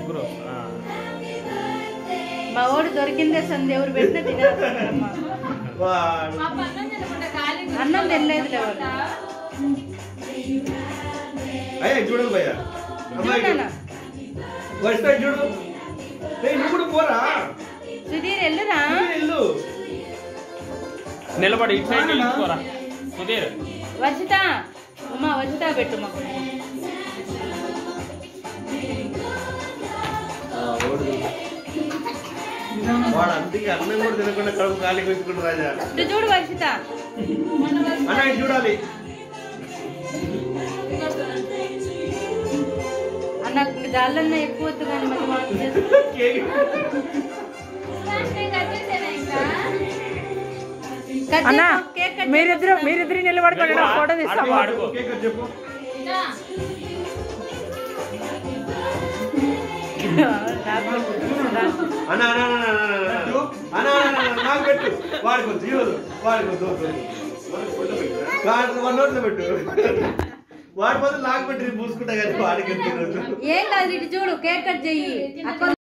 ముగ్గురు ఆ. మా వాడు దొరికిందే సంది ఎవరు పెట్టిన తినేస్తారమ్మా వాడు. అన్నం తినలేదులే వాళ్ళు అయ్యా చూడదు భయ్య అమ్మాయి చూడనా వస్తాయి చూడు ఏయ్, నువ్వు కూడా పోరా సుధీర్ వెళ్ళరా నువ్వు వెళ్ళు నిలబడి ఇటు సైడ్ నిలుచుకోరా సుధీర్ వర్షిత ఉమా వర్షిత పెట్టు మాకు ఆ, ఓడు. వాడు అందుకే అన్నం కూడా తినకుండా కడుపు ఖాళీ పెట్టుకుంటు రాజా ఇటు చూడు వర్షిత అన్న ఇటు చూడాలి అన్న దాళ్ళన్నా ఎక్కువ వద్దు కానీ మళ్ళీ మాకు చేసి కేక్ కట్ అన్నా చేసుకో, కేక్ కట్ మీరిద్దరు మీరిద్దరు నిలబడుకోండి నా ఫోటో తీస్తాం అడుగు, అడుగు. కేక్ కట్ చెప్పు అన్న అన్న అన్న అన్న, అన్న, అన్న, అన్న, అన్న, అన్న, అన్న, నాకు పెట్టు వాడుకోవచ్చు ఇవ్వదు వాడుకోవచ్చు వద్దు, వద్దు. వాడు వన్ నోట్లో పెట్టు వాడి బదులు నాకు పెట్టి పూసుకుంటా కానీ వాడికి ఏం కాదు ఇటు చూడు కేక్ కట్ చెయ్యి అక్క